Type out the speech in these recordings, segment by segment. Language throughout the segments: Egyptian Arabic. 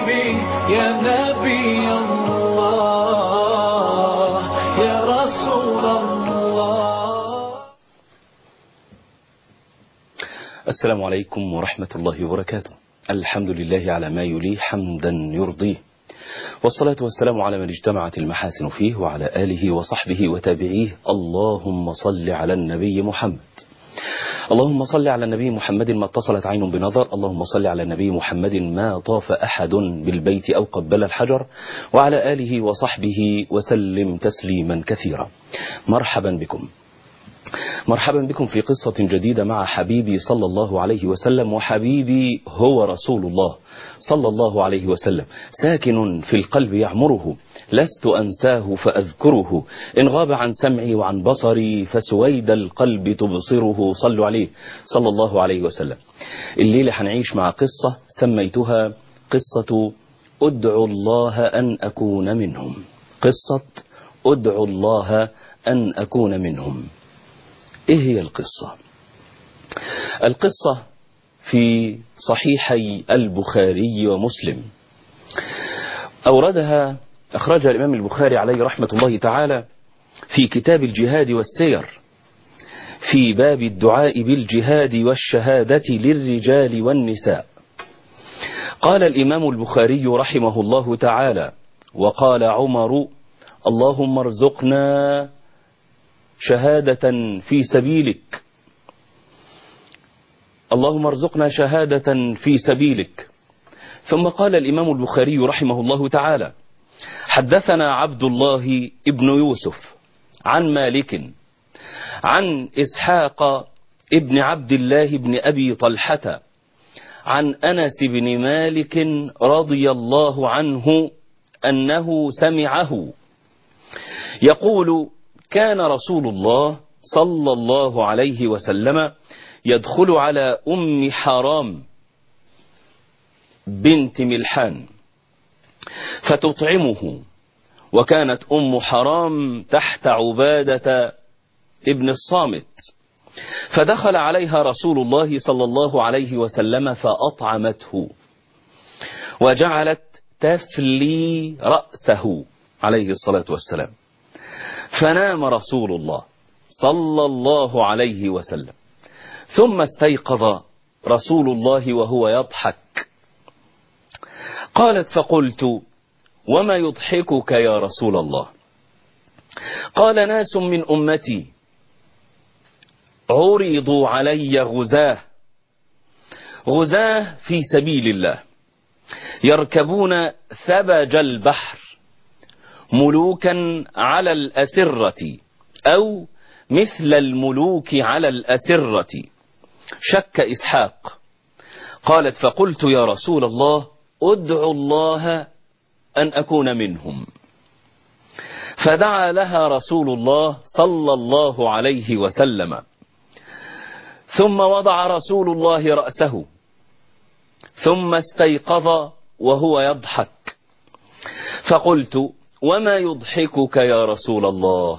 حبيبي يا نبي الله يا رسول الله السلام عليكم ورحمة الله وبركاته الحمد لله على ما يليه حمدا يرضيه والصلاة والسلام على من اجتمعت المحاسن فيه وعلى آله وصحبه وتابعيه اللهم صل على النبي محمد اللهم صل على النبي محمد ما اتصلت عين بنظر اللهم صل على النبي محمد ما طاف أحد بالبيت أو قبل الحجر وعلى آله وصحبه وسلم تسليما كثيرا مرحبا بكم مرحبا بكم في قصة جديدة مع حبيبي صلى الله عليه وسلم وحبيبي هو رسول الله صلى الله عليه وسلم ساكن في القلب يعمره لست أنساه فأذكره إن غاب عن سمعي وعن بصري فسويد القلب تبصره صلوا عليه صلى الله عليه وسلم الليلة هنعيش مع قصة سميتها قصة أدعو الله أن أكون منهم قصة أدعو الله أن أكون منهم ايه هي القصة القصة في صحيحي البخاري ومسلم أوردها أخرجها الإمام البخاري عليه رحمة الله تعالى في كتاب الجهاد والسير في باب الدعاء بالجهاد والشهادة للرجال والنساء قال الإمام البخاري رحمه الله تعالى وقال عمر اللهم ارزقنا شهادة في سبيلك اللهم ارزقنا شهادة في سبيلك ثم قال الإمام البخاري رحمه الله تعالى حدثنا عبد الله ابن يوسف عن مالك عن إسحاق ابن عبد الله بن أبي طلحة عن أنس بن مالك رضي الله عنه أنه سمعه يقول كان رسول الله صلى الله عليه وسلم يدخل على أم حرام بنت ملحان فتطعمه وكانت أم حرام تحت عبادة ابن الصامت فدخل عليها رسول الله صلى الله عليه وسلم فأطعمته وجعلت تفلي رأسه عليه الصلاة والسلام فنام رسول الله صلى الله عليه وسلم ثم استيقظ رسول الله وهو يضحك قالت فقلت وما يضحكك يا رسول الله قال ناس من أمتي عرضوا علي غزاه غزاه في سبيل الله يركبون ثبج البحر ملوكا على الأسرة أو مثل الملوك على الأسرة شك إسحاق قالت فقلت يا رسول الله ادعو الله أن أكون منهم فدعا لها رسول الله صلى الله عليه وسلم ثم وضع رسول الله رأسه ثم استيقظ وهو يضحك فقلت وما يضحكك يا رسول الله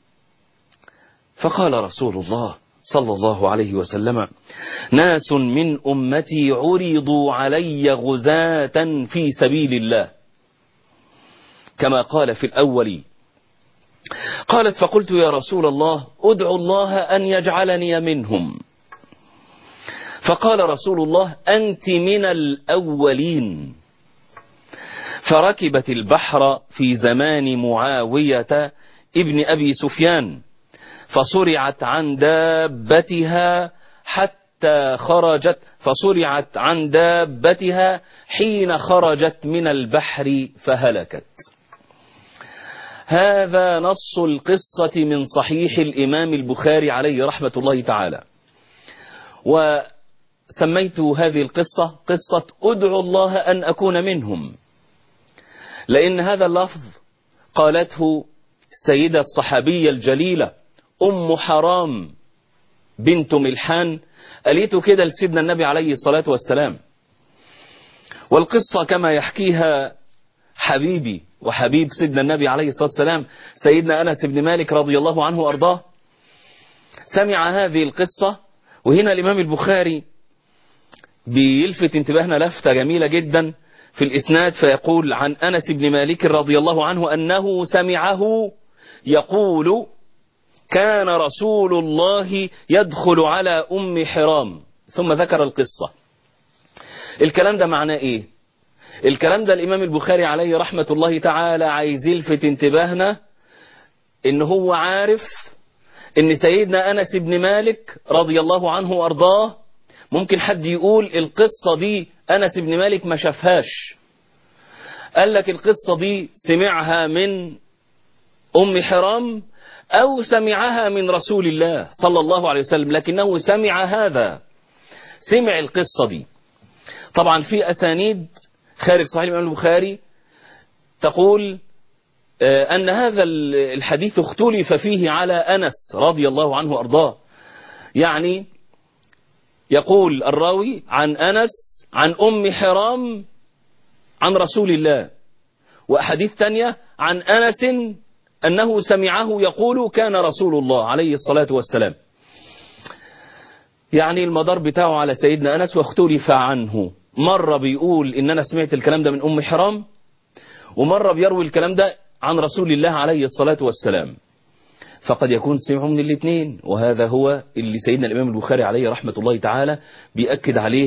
فقال رسول الله صلى الله عليه وسلم ناس من أمتي عرضوا علي غزاة في سبيل الله كما قال في الأول قالت فقلت يا رسول الله ادعو الله أن يجعلني منهم فقال رسول الله أنت من الأولين فركبت البحر في زمان معاوية ابن أبي سفيان فصرعت عن دابتها حتى خرجت فصرعت عن دابتها حين خرجت من البحر فهلكت هذا نص القصة من صحيح الإمام البخاري عليه رحمة الله تعالى وسميت هذه القصة قصة أدعو الله أن أكون منهم لأن هذا اللفظ قالته السيدة الصحابية الجليلة أم حرام بنت ملحان قالته كده لسيدنا النبي عليه الصلاة والسلام والقصة كما يحكيها حبيبي وحبيب سيدنا النبي عليه الصلاة والسلام سيدنا أنس بن مالك رضي الله عنه وأرضاه سمع هذه القصة وهنا الإمام البخاري بيلفت انتباهنا لفتة جميلة جدا في الإسناد فيقول عن أنس بن مالك رضي الله عنه أنه سمعه يقول كان رسول الله يدخل على أم حرام ثم ذكر القصة الكلام ده معناه إيه الكلام ده الإمام البخاري عليه رحمة الله تعالى عايز يلفت انتباهنا إن هو عارف إن سيدنا أنس بن مالك رضي الله عنه وأرضاه ممكن حد يقول القصة دي أنس بن مالك ما شافهاش قال لك القصة دي سمعها من أم حرام أو سمعها من رسول الله صلى الله عليه وسلم لكنه سمع هذا سمع القصة دي طبعا في أسانيد خارج صحيح الإمام البخاري تقول أن هذا الحديث اختلف فيه على أنس رضي الله عنه وأرضاه يعني يقول الراوي عن أنس عن أم حرام عن رسول الله وأحاديث تانية عن أنس أنه سمعه يقول كان رسول الله عليه الصلاة والسلام يعني المدار بتاعه على سيدنا أنس واختلف عنه مرة بيقول إن أنا سمعت الكلام ده من أم حرام ومرة بيروي الكلام ده عن رسول الله عليه الصلاة والسلام فقد يكون سمعه من الاثنين وهذا هو اللي سيدنا الإمام البخاري عليه رحمة الله تعالى بيأكد عليه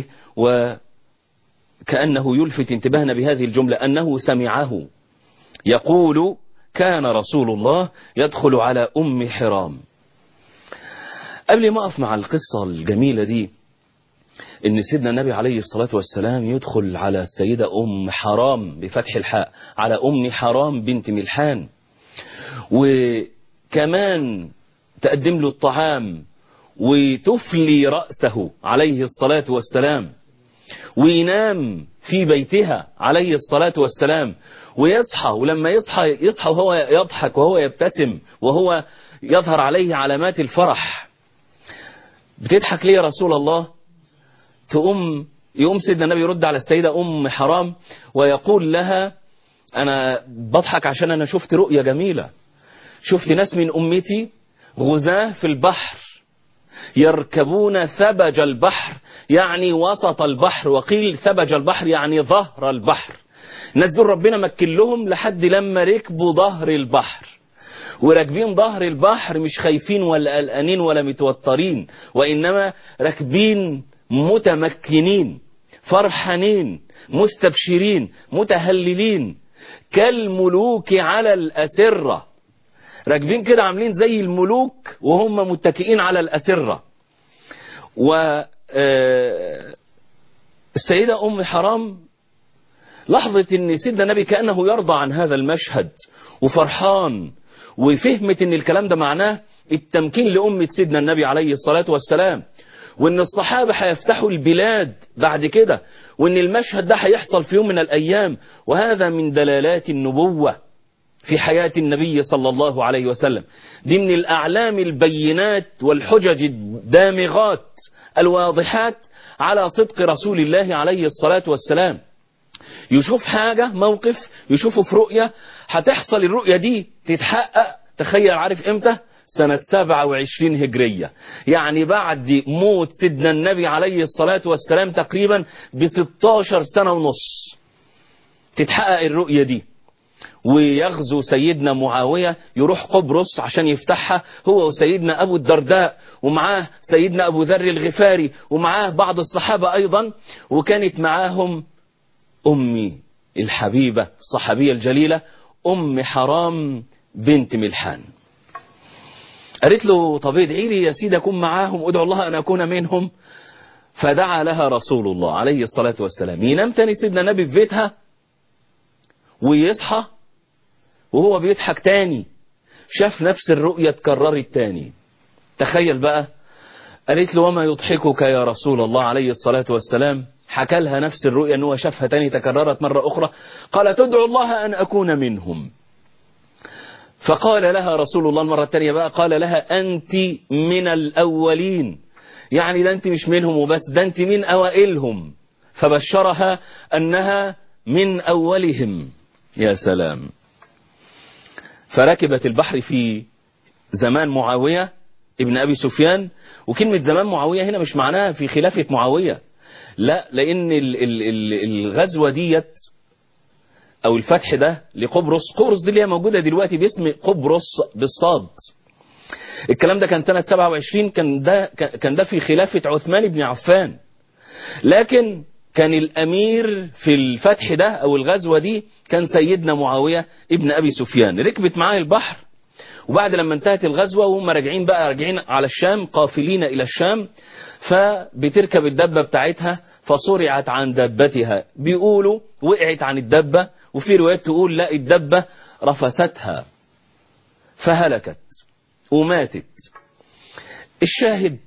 وكأنه يلفت انتباهنا بهذه الجملة أنه سمعه يقول كان رسول الله يدخل على أم حرام قبل ما أقف مع القصة الجميلة دي ان سيدنا النبي عليه الصلاة والسلام يدخل على السيدة ام حرام بفتح الحاء على ام حرام بنت ملحان وكمان تقدم له الطعام وتفلي رأسه عليه الصلاة والسلام وينام في بيتها عليه الصلاة والسلام ويصحى ولما يصحى يصحى وهو يضحك وهو يبتسم وهو يظهر عليه علامات الفرح بتضحك ليه يا رسول الله تقوم يقوم سيدنا النبي يرد على السيدة أم حرام ويقول لها أنا بضحك عشان أنا شفت رؤية جميلة شفت ناس من أمتي غزاة في البحر يركبون ثبج البحر يعني وسط البحر وقيل ثبج البحر يعني ظهر البحر الناس دول ربنا مكن لهم لحد لما ركبوا ظهر البحر وراكبين ظهر البحر مش خايفين ولا قلقانين ولا متوترين وإنما راكبين متمكنين فرحانين مستبشرين متهللين كالملوك على الأسرة راكبين كده عاملين زي الملوك وهم متكئين على الأسرة و السيدة أم حرام لاحظت ان سيدنا النبي كأنه يرضى عن هذا المشهد وفرحان وفهمت ان الكلام ده معناه التمكين لأمة سيدنا النبي عليه الصلاة والسلام وان الصحابة هيفتحوا البلاد بعد كده وان المشهد ده هيحصل في يوم من الايام وهذا من دلالات النبوة في حياة النبي صلى الله عليه وسلم دي من الاعلام البينات والحجج الدامغات الواضحات على صدق رسول الله عليه الصلاة والسلام يشوف حاجة موقف يشوفه في رؤية هتحصل الرؤية دي تتحقق تخيل عارف امتى سنة 27 هجرية يعني بعد موت سيدنا النبي عليه الصلاة والسلام تقريبا ب 16 سنة ونص تتحقق الرؤية دي ويغزو سيدنا معاوية يروح قبرص عشان يفتحها هو وسيدنا أبو الدرداء ومعاه سيدنا أبو ذر الغفاري ومعاه بعض الصحابة أيضا وكانت معاهم أمي الحبيبة الصحابية الجليلة أم حرام بنت ملحان قالت له طب ادعي لي يا سيدي أكون معاهم ادعو الله أن أكون منهم فدعا لها رسول الله عليه الصلاة والسلام ينام تاني سيدنا النبي في بيتها ويصحى وهو بيضحك تاني شاف نفس الرؤية اتكررت تاني تخيل بقى قالت له وما يضحكك يا رسول الله عليه الصلاة والسلام حكى لها نفس الرؤيا ان هو شافها تاني تكررت مرة أخرى قال تدعو الله أن أكون منهم فقال لها رسول الله المرة الثانية بقى قال لها أنت من الأولين يعني ده أنت مش منهم وبس ده أنت من أوائلهم فبشرها أنها من أولهم يا سلام فركبت البحر في زمان معاوية ابن أبي سفيان وكلمة زمان معاوية هنا مش معناها في خلافة معاوية لا لأن ال- ال- ال- الغزوة ديت او الفتح ده لقبرص قبرص دي اللي هي موجودة دلوقتي باسم قبرص بالصاد الكلام ده كان سنة 27 كان ده كان ده في خلافة عثمان بن عفان لكن كان الأمير في الفتح ده أو الغزوة دي كان سيدنا معاوية ابن أبي سفيان ركبت معاه البحر وبعد لما انتهت الغزوة وهم راجعين بقى راجعين على الشام قافلين إلى الشام فبتركب الدبة بتاعتها فصرعت عن دبتها بيقولوا وقعت عن الدبة وفي روايات تقول لا الدبة رفستها فهلكت وماتت الشاهد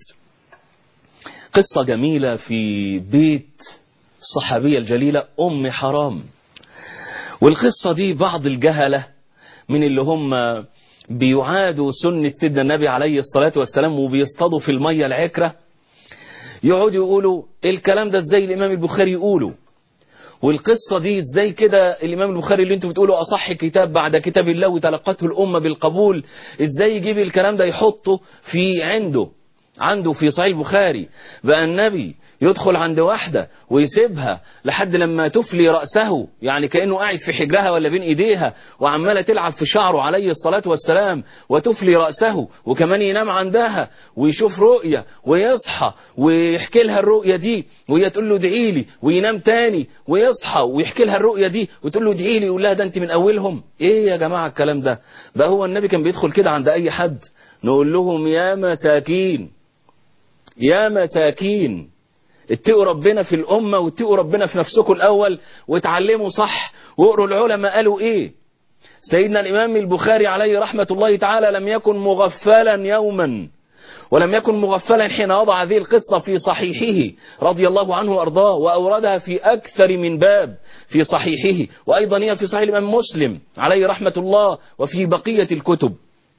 قصة جميلة في بيت الصحابية الجليلة أم حرام والقصة دي بعض الجهلة من اللي هم بيعادوا سنة سيدنا النبي عليه الصلاة والسلام وبيصطادوا في المية العكرة يقعدوا يقولوا الكلام ده ازاي الإمام البخاري يقوله والقصة دي ازاي كده الإمام البخاري اللي انتوا بتقولوا أصح كتاب بعد كتاب الله وتلقته الأمة بالقبول ازاي يجيب الكلام ده يحطه في عنده عنده في صحيح البخاري بقى النبي يدخل عند واحدة ويسيبها لحد لما تفلي رأسه يعني كأنه قاعد في حجرها ولا بين ايديها وعمالة تلعب في شعره عليه الصلاة والسلام وتفلي رأسه وكمان ينام عندها ويشوف رؤية ويصحى ويحكي لها الرؤية دي وهي تقول له ادعي لي وينام تاني ويصحى ويحكي لها الرؤية دي وتقول له ادعي لي يقول لها ده انت من اولهم ايه يا جماعة الكلام ده بقى هو النبي كان بيدخل كده عند اي حد نقول لهم يا مساكين يا مساكين اتقوا ربنا في الأمة واتقوا ربنا في نفسكم الأول واتعلموا صح واقروا العلماء قالوا إيه سيدنا الإمام البخاري عليه رحمة الله تعالى لم يكن مغفلا يوما ولم يكن مغفلا حين وضع هذه القصة في صحيحه رضي الله عنه وأرضاه وأوردها في أكثر من باب في صحيحه وأيضا هي في صحيح الإمام مسلم عليه رحمة الله وفي بقية الكتب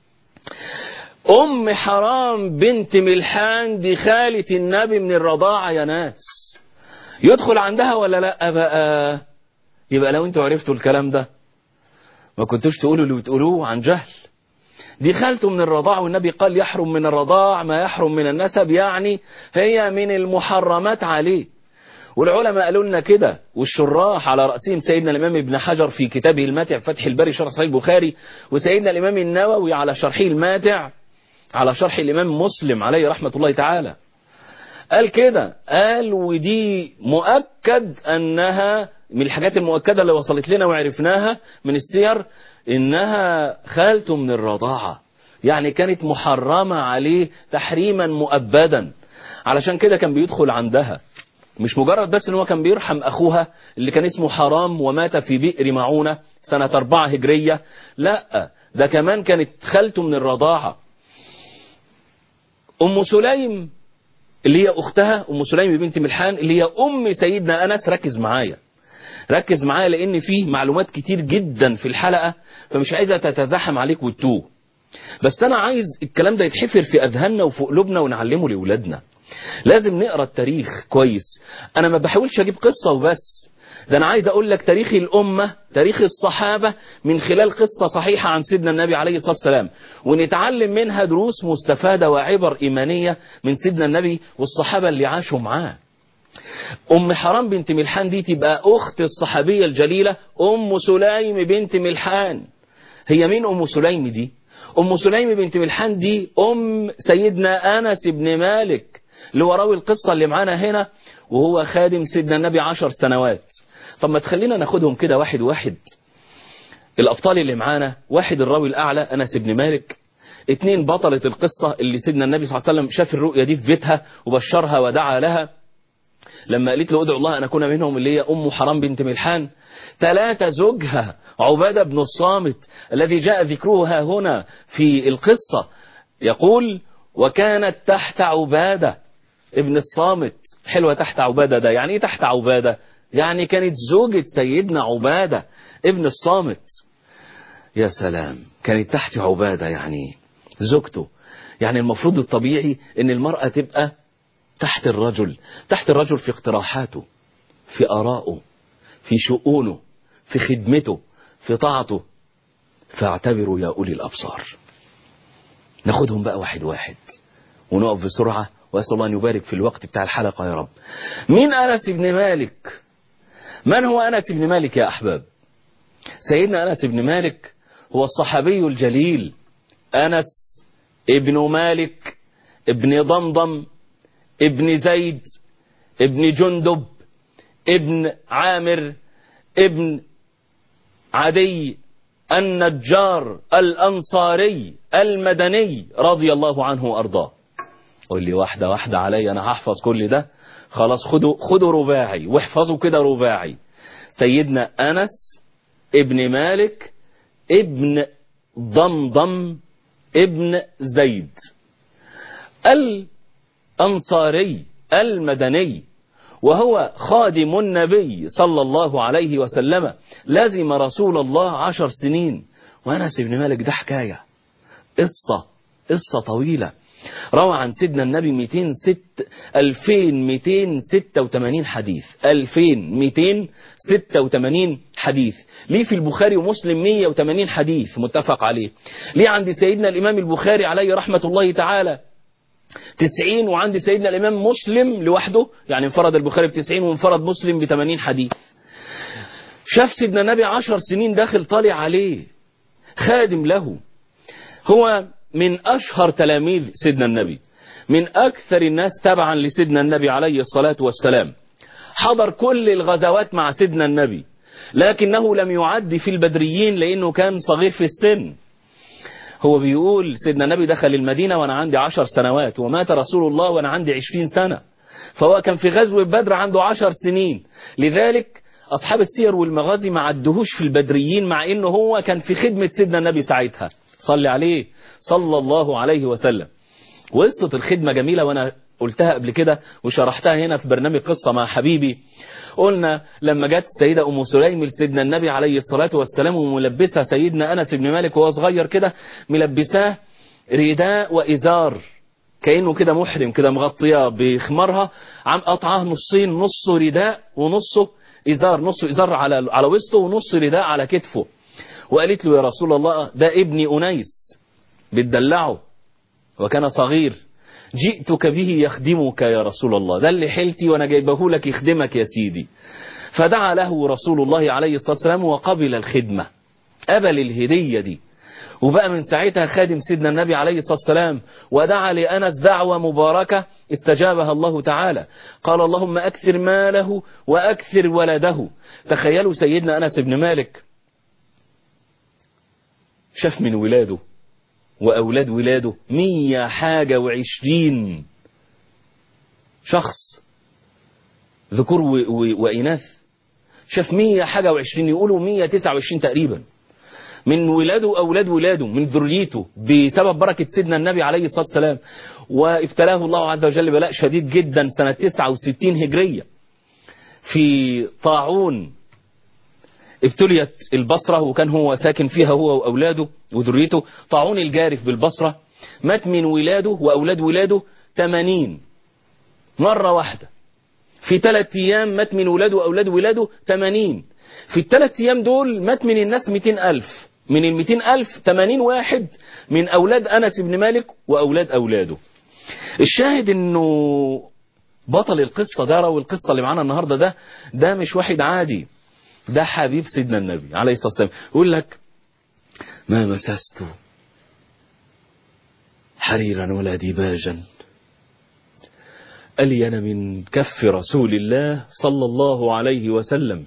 أم حرام بنت ملحان دي خالة النبي من الرضاعة يا ناس يدخل عندها ولا لا بقى يبقى لو انتوا عرفتوا الكلام ده ما كنتوش تقولوا اللي بتقولوه عن جهل دي خالته من الرضاعة والنبي قال يحرم من الرضاع ما يحرم من النسب يعني هي من المحرمات عليه والعلماء قالوا لنا كده والشراح على رأسهم سيدنا الإمام ابن حجر في كتابه الماتع فتح الباري شرح صحيح البخاري وسيدنا الإمام النووي على شرحه الماتع على شرح الإمام مسلم عليه رحمة الله تعالى قال كده قال ودي مؤكد أنها من الحاجات المؤكدة اللي وصلت لنا وعرفناها من السير إنها خالته من الرضاعة يعني كانت محرمة عليه تحريما مؤبدا علشان كده كان بيدخل عندها مش مجرد بس ان هو كان بيرحم اخوها اللي كان اسمه حرام ومات في بئر معونة سنة أربعة هجرية لا ده كمان كانت خالته من الرضاعة أم سليم اللي هي أختها أم سليم بنت ملحان اللي هي أم سيدنا أنس ركز معايا ركز معايا لأن فيه معلومات كتير جدا في الحلقة فمش عايزة تتزاحم عليك وتتوه بس أنا عايز الكلام ده يتحفر في أذهاننا وفي قلوبنا ونعلمه لأولادنا لازم نقرأ التاريخ كويس أنا ما بحاولش أجيب قصة وبس ده أنا عايز أقول لك تاريخ الأمة تاريخ الصحابة من خلال قصة صحيحة عن سيدنا النبي عليه الصلاة والسلام ونتعلم منها دروس مستفادة وعبر إيمانية من سيدنا النبي والصحابة اللي عاشوا معاه أم حرام بنت ملحان دي تبقى أخت الصحابية الجليلة أم سليم بنت ملحان هي مين أم سليم دي أم سليم بنت ملحان دي أم سيدنا أنس بن مالك اللي هو راوي القصة اللي معانا هنا وهو خادم سيدنا النبي عشر سنوات طب ما تخلينا ناخدهم كده واحد واحد الأبطال اللي معانا واحد الراوي الأعلى أنس بن مالك اتنين بطلة القصة اللي سيدنا النبي صلى الله عليه وسلم شاف الرؤية دي في بيتها وبشرها ودعا لها لما قالت له ادعو الله أن أكون منهم اللي هي أم حرام بنت ملحان ثلاثة زوجها عبادة بن الصامت الذي جاء ذكرها هنا في القصة يقول وكانت تحت عبادة ابن الصامت حلوة تحت عبادة ده يعني ايه تحت عبادة يعني كانت زوجة سيدنا عبادة ابن الصامت يا سلام كانت تحت عبادة يعني زوجته يعني المفروض الطبيعي ان المرأة تبقى تحت الرجل تحت الرجل في اقتراحاته في آرائه في شؤونه في خدمته في طاعته فاعتبروا يا أولي الأبصار ناخدهم بقى واحد واحد ونقف بسرعة وأسأل الله أن يبارك في الوقت بتاع الحلقة يا رب مين أنس بن مالك من هو أنس بن مالك يا أحباب سيدنا أنس بن مالك هو الصحابي الجليل أنس ابن مالك ابن ضمضم ابن زيد ابن جندب ابن عامر ابن عدي النجار الأنصاري المدني رضي الله عنه وأرضاه قول لي واحدة واحدة علي أنا هحفظ كل ده خلاص خدوا خدوا رباعي واحفظوا كده رباعي سيدنا أنس ابن مالك ابن ضمضم ابن زيد الأنصاري المدني وهو خادم النبي صلى الله عليه وسلم لازم رسول الله عشر سنين وأنس بن مالك ده حكاية قصة قصة طويلة روى عن سيدنا النبي 206 2286 حديث 2286 حديث ليه في البخاري ومسلم 180 حديث متفق عليه ليه عند سيدنا الإمام البخاري عليه رحمة الله تعالى 90 وعند سيدنا الإمام مسلم لوحده يعني انفرد البخاري ب 90 وانفرد مسلم ب 80 حديث شاف سيدنا النبي 10 سنين داخل طالع عليه خادم له هو من أشهر تلاميذ سيدنا النبي من أكثر الناس تبعا لسيدنا النبي عليه الصلاة والسلام حضر كل الغزوات مع سيدنا النبي لكنه لم يعد في البدريين لأنه كان صغير في السن هو بيقول سيدنا النبي دخل المدينة وأنا عندي عشر سنوات ومات رسول الله وأنا عندي عشرين سنة فهو كان في غزوة بدر عنده عشر سنين لذلك أصحاب السير والمغازي ما عدهوش في البدريين مع إنه هو كان في خدمة سيدنا النبي ساعتها صلي عليه صلى الله عليه وسلم وقصة الخدمة جميلة وأنا قلتها قبل كده وشرحتها هنا في برنامج قصة مع حبيبي قلنا لما جت السيدة أم سليم لسيدنا النبي عليه الصلاة والسلام وملبسها سيدنا أنس بن مالك وهو صغير كده ملبساه رداء وإزار كأنه كده محرم كده مغطياه بخمارها عم قطعاه نصين نصه رداء ونصه إزار نصه إزار على على وسطه ونص رداء على كتفه وقالت له يا رسول الله ده ابني أنيس بتدلعه وكان صغير جئتك به يخدمك يا رسول الله ده اللي حيلتي وانا جايبه لك يخدمك يا سيدي فدعا له رسول الله عليه الصلاة والسلام وقبل الخدمة قبل الهدية دي وبقى من ساعتها خادم سيدنا النبي عليه الصلاة والسلام ودعا لأنس دعوة مباركة استجابها الله تعالى قال اللهم أكثر ماله وأكثر ولده تخيلوا سيدنا أنس بن مالك شاف من ولاده وأولاد ولاده مية حاجة وعشرين شخص ذكور و... و... وإناث شاف مية حاجة وعشرين يقولوا مية تسعة وعشرين تقريبا من ولاده أولاد ولاده من ذريته بسبب بركة سيدنا النبي عليه الصلاة والسلام وابتلاه الله عز وجل بلاء شديد جدا سنة 69 هجرية في طاعون ابتليت البصرة وكان هو ساكن فيها هو وأولاده وذريته طاعون الجارف بالبصرة مات من ولاده وأولاد ولاده 80 مرة واحدة في ثلاث أيام مات من ولاده وأولاد ولاده 80 في الثلاث أيام دول مات من الناس 200 ألف من ال 200 ألف 80 واحد من أولاد أنس بن مالك وأولاد أولاده الشاهد أنه بطل القصة ده روي القصة اللي معانا النهاردة ده ده مش واحد عادي ده حبيب سيدنا النبي عليه الصلاة والسلام يقول لك ما مسست حريرا ولا ديباجا ألين من كف رسول الله صلى الله عليه وسلم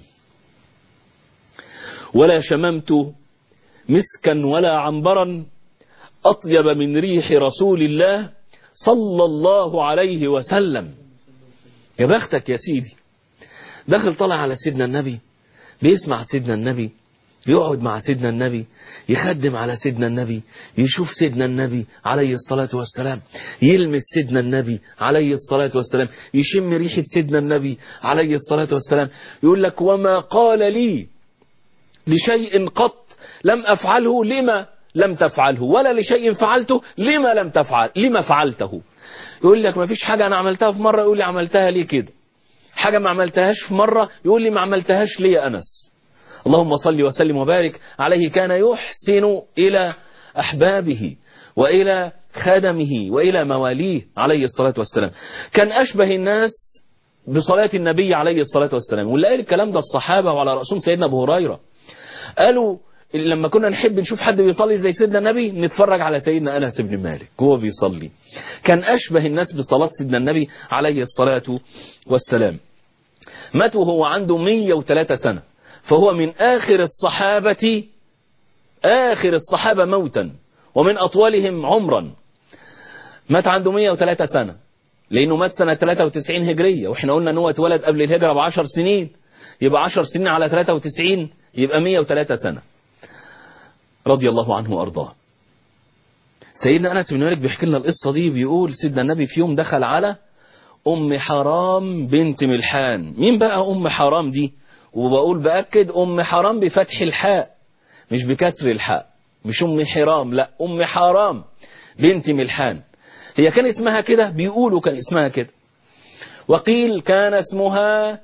ولا شممت مسكا ولا عنبرا أطيب من ريح رسول الله صلى الله عليه وسلم يا بختك يا سيدي دخل طلع على سيدنا النبي بيسمع سيدنا النبي يقعد مع سيدنا النبي يخدم على سيدنا النبي يشوف سيدنا النبي عليه الصلاة والسلام يلمس سيدنا النبي عليه الصلاة والسلام يشم ريحة سيدنا النبي عليه الصلاة والسلام يقول لك وما قال لي لشيء قط لم أفعله لما لم تفعله ولا لشيء فعلته لما لم تفعل لما فعلته يقول لك ما فيش حاجة أنا عملتها في مرة يقول لي عملتها ليه كده حاجة ما عملتهاش في مرة يقول لي ما عملتهاش ليه يا أنس اللهم صل وسلم وبارك عليه كان يحسن إلى أحبابه وإلى خدمه وإلى مواليه عليه الصلاة والسلام كان أشبه الناس بصلاة النبي عليه الصلاة والسلام واللي قال الكلام ده الصحابة وعلى رأسهم سيدنا أبو هريرة قالوا لما كنا نحب نشوف حد بيصلي زي سيدنا النبي نتفرج على سيدنا أنس بن مالك وهو بيصلي كان أشبه الناس بصلاة سيدنا النبي عليه الصلاة والسلام مات وهو عنده 103 سنة فهو من آخر الصحابة آخر الصحابة موتا ومن أطولهم عمرا مات عنده 103 سنة لأنه مات سنة 93 هجرية وإحنا قلنا أنه هو اتولد قبل الهجرة بعشر سنين يبقى 10 سنين على 93 يبقى 103 سنة رضي الله عنه وأرضاه سيدنا أنس بن مالك بيحكي لنا القصة دي بيقول سيدنا النبي في يوم دخل على أم حرام بنت ملحان مين بقى أم حرام دي وبقول بأكد أم حرام بفتح الحاء مش بكسر الحاء مش أم حرام لا أم حرام بنت ملحان هي كان اسمها كده بيقولوا كان اسمها كده وقيل كان اسمها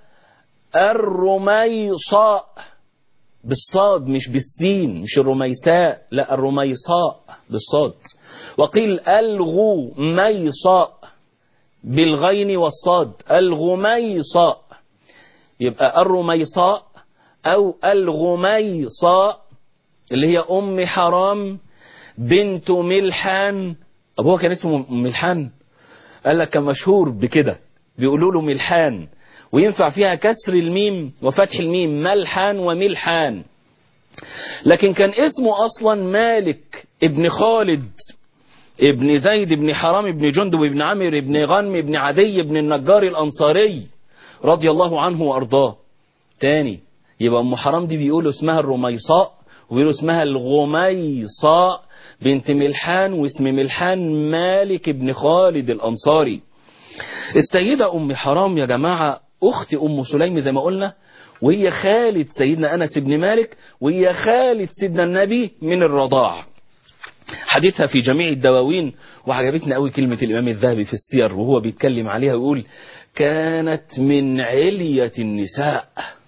الرميصاء بالصاد مش بالسين مش الرميساء لا الرميصاء بالصاد وقيل الغميصاء بالغين والصاد الغميصاء يبقى الرميصاء أو الغميصاء اللي هي أم حرام بنت ملحان أبوها كان اسمه ملحان قال لك كان مشهور بكده بيقولوا له ملحان وينفع فيها كسر الميم وفتح الميم ملحان وملحان لكن كان اسمه أصلا مالك ابن خالد ابن زيد ابن حرام ابن جندب ابن عامر ابن غنم ابن عدي ابن النجار الأنصاري رضي الله عنه وأرضاه تاني يبقى أم حرام دي بيقولوا اسمها الرميصاء وبيقولوا اسمها الغميصاء بنت ملحان واسم ملحان مالك ابن خالد الأنصاري السيدة أم حرام يا جماعة أخت أم سليم زي ما قلنا وهي خالد سيدنا أنس بن مالك وهي خالد سيدنا النبي من الرضاع حديثها في جميع الدواوين وعجبتنا قوي كلمة الإمام الذهبي في السير وهو بيتكلم عليها ويقول كانت من علية النساء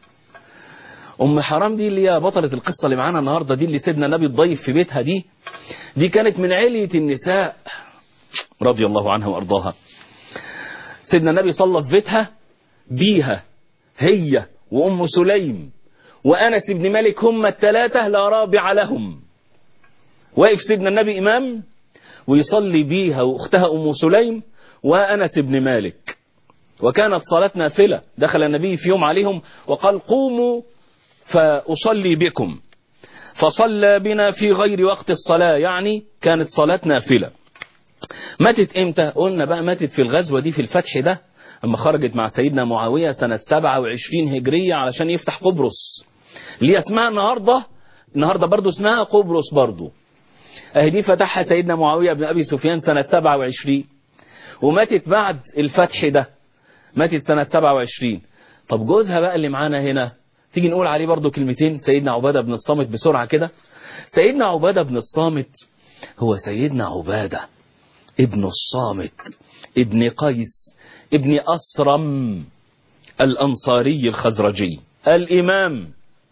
أم حرام دي اللي هي بطلة القصة اللي معانا النهاردة دي اللي سيدنا النبي الضيف في بيتها دي دي كانت من علية النساء رضي الله عنها وأرضاها سيدنا النبي صلى في بيتها بيها هي وأم سليم وأنس بن مالك هم الثلاثة لا رابع لهم واقف سيدنا النبي إمام ويصلي بيها وأختها أم سليم وأنس بن مالك وكانت صلاة نافلة دخل النبي في يوم عليهم وقال قوموا فأصلي بكم فصلى بنا في غير وقت الصلاة يعني كانت صلاة نافلة ماتت امتى قلنا بقى ماتت في الغزوة دي في الفتح ده اما خرجت مع سيدنا معاوية سنة 27 هجرية علشان يفتح قبرص اللي اسمها النهاردة النهاردة برضو اسمها قبرص برضو اهي دي فتحها سيدنا معاوية بن ابي سفيان سنة 27 وماتت بعد الفتح ده ماتت سنة 27 طب جوزها بقى اللي معانا هنا تيجي نقول عليه برضو كلمتين سيدنا عبادة بن الصامت بسرعة كده سيدنا عبادة بن الصامت هو سيدنا عبادة ابن الصامت ابن قيس ابن أسرم الأنصاري الخزرجي الإمام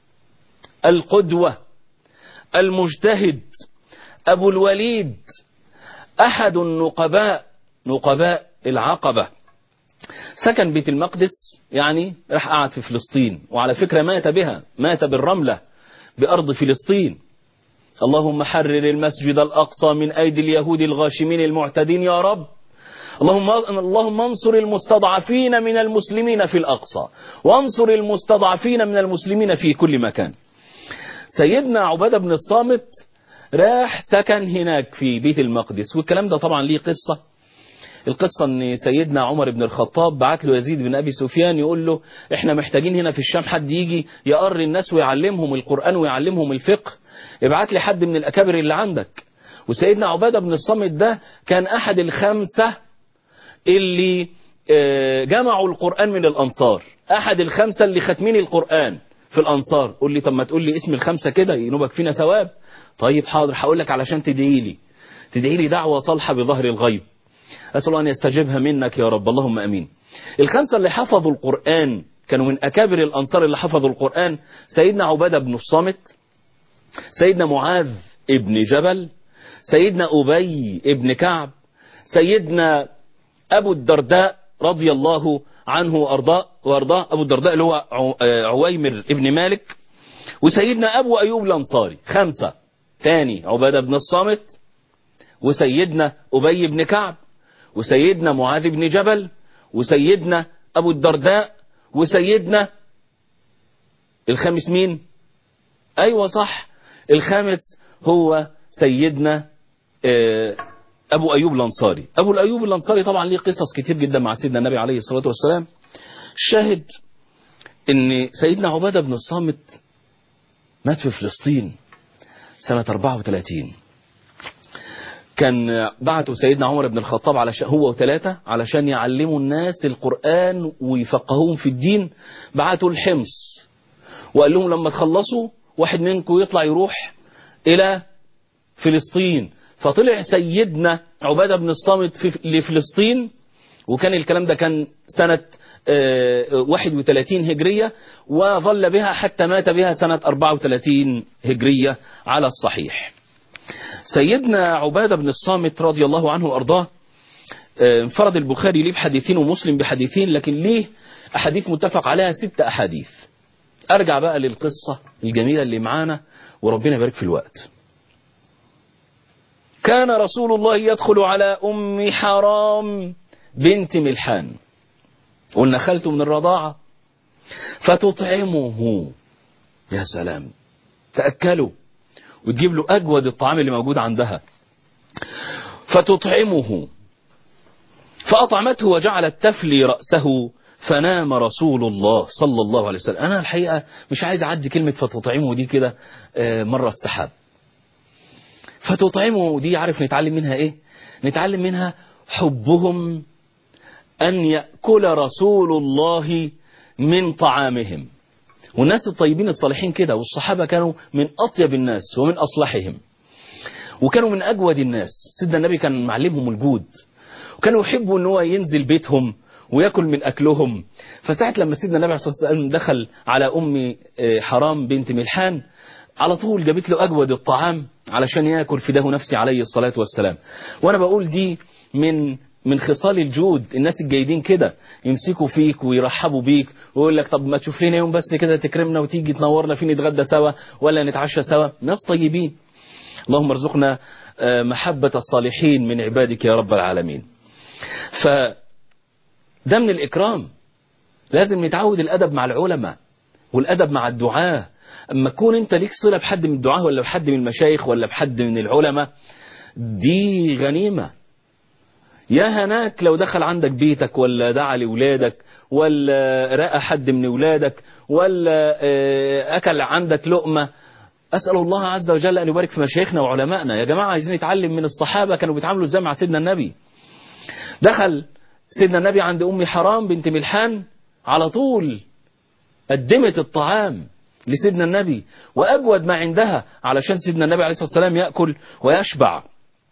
القدوة المجتهد أبو الوليد أحد النقباء نقباء العقبة سكن بيت المقدس يعني راح قعد في فلسطين وعلى فكرة مات بها مات بالرملة بأرض فلسطين اللهم حرر المسجد الأقصى من أيدي اليهود الغاشمين المعتدين يا رب اللهم اللهم انصر المستضعفين من المسلمين في الأقصى وانصر المستضعفين من المسلمين في كل مكان سيدنا عبادة بن الصامت راح سكن هناك في بيت المقدس والكلام ده طبعا ليه قصة القصة ان سيدنا عمر بن الخطاب بعت له يزيد بن ابي سفيان يقول له احنا محتاجين هنا في الشام حد يجي يقري الناس ويعلمهم القرآن ويعلمهم الفقه ابعت لي حد من الاكابر اللي عندك وسيدنا عبادة بن الصامت ده كان احد الخمسة اللي جمعوا القرآن من الانصار احد الخمسة اللي ختمين القرآن في الانصار قول لي طب ما تقول لي اسم الخمسة كده ينوبك فينا ثواب طيب حاضر هقول لك علشان تدعي لي تدعي لي دعوة صالحة بظهر الغيب أسأل الله أن يستجيبها منك يا رب اللهم أمين الخمسة اللي حفظوا القرآن كانوا من أكابر الأنصار اللي حفظوا القرآن سيدنا عبادة بن الصامت سيدنا معاذ ابن جبل سيدنا أبي ابن كعب سيدنا أبو الدرداء رضي الله عنه وأرضاه وأرضاه أبو الدرداء اللي هو عويمر ابن مالك وسيدنا أبو أيوب الأنصاري خمسة تاني عبادة بن الصامت وسيدنا أبي بن كعب وسيدنا معاذ بن جبل وسيدنا أبو الدرداء وسيدنا الخامس مين أيوة صح الخامس هو سيدنا أبو أيوب الأنصاري أبو الأيوب الأنصاري طبعا ليه قصص كتير جدا مع سيدنا النبي عليه الصلاة والسلام الشاهد ان سيدنا عبادة بن الصامت مات في فلسطين سنة 34 كان بعتوا سيدنا عمر بن الخطاب علشان هو وثلاثة علشان يعلموا الناس القرآن ويفقهوهم في الدين بعتوا الحمص وقال لهم لما تخلصوا واحد منكم يطلع يروح إلى فلسطين فطلع سيدنا عبادة بن الصامت في لفلسطين وكان الكلام ده كان سنة 31 هجرية وظل بها حتى مات بها سنة 34 هجرية على الصحيح سيدنا عبادة بن الصامت رضي الله عنه وأرضاه انفرد البخاري ليه بحديثين ومسلم بحديثين لكن ليه أحاديث متفق عليها ست أحاديث أرجع بقى للقصة الجميلة اللي معانا وربنا يبارك في الوقت كان رسول الله يدخل على أم حرام بنت ملحان قلنا خالته من الرضاعة فتطعمه يا سلام تأكله وتجيب له أجود الطعام اللي موجود عندها فتطعمه فأطعمته وجعلت تفلي رأسه فنام رسول الله صلى الله عليه وسلم أنا الحقيقة مش عايز أعدي كلمة فتطعمه دي كده مرة السحاب فتطعمه دي عارف نتعلم منها إيه نتعلم منها حبهم أن يأكل رسول الله من طعامهم والناس الطيبين الصالحين كده والصحابة كانوا من أطيب الناس ومن أصلحهم وكانوا من أجود الناس سيدنا النبي كان معلمهم الجود وكانوا يحبوا ان هو ينزل بيتهم وياكل من أكلهم فساعة لما سيدنا النبي عليه الصلاة والسلام دخل على أم حرام بنت ملحان على طول جابت له أجود الطعام علشان ياكل فداه نفسي عليه الصلاة والسلام وأنا بقول دي من من خصال الجود الناس الجيدين كده يمسكوا فيك ويرحبوا بيك ويقول لك طب ما تشوف لنا يوم بس كده تكرمنا وتيجي تنورنا فين نتغدى سوا ولا نتعشى سوا ناس طيبين اللهم ارزقنا محبة الصالحين من عبادك يا رب العالمين ف ده من الإكرام لازم نتعود الأدب مع العلماء والأدب مع الدعاة أما تكون أنت ليك صلة بحد من الدعاة ولا بحد من المشايخ ولا بحد من العلماء دي غنيمة يا هناك لو دخل عندك بيتك ولا دعا لولادك ولا رأى حد من ولادك ولا أكل عندك لقمة أسأل الله عز وجل أن يبارك في مشايخنا وعلمائنا يا جماعة عايزين نتعلم من الصحابة كانوا بيتعاملوا ازاي مع سيدنا النبي دخل سيدنا النبي عند أم حرام بنت ملحان على طول قدمت الطعام لسيدنا النبي وأجود ما عندها علشان سيدنا النبي عليه الصلاة والسلام يأكل ويشبع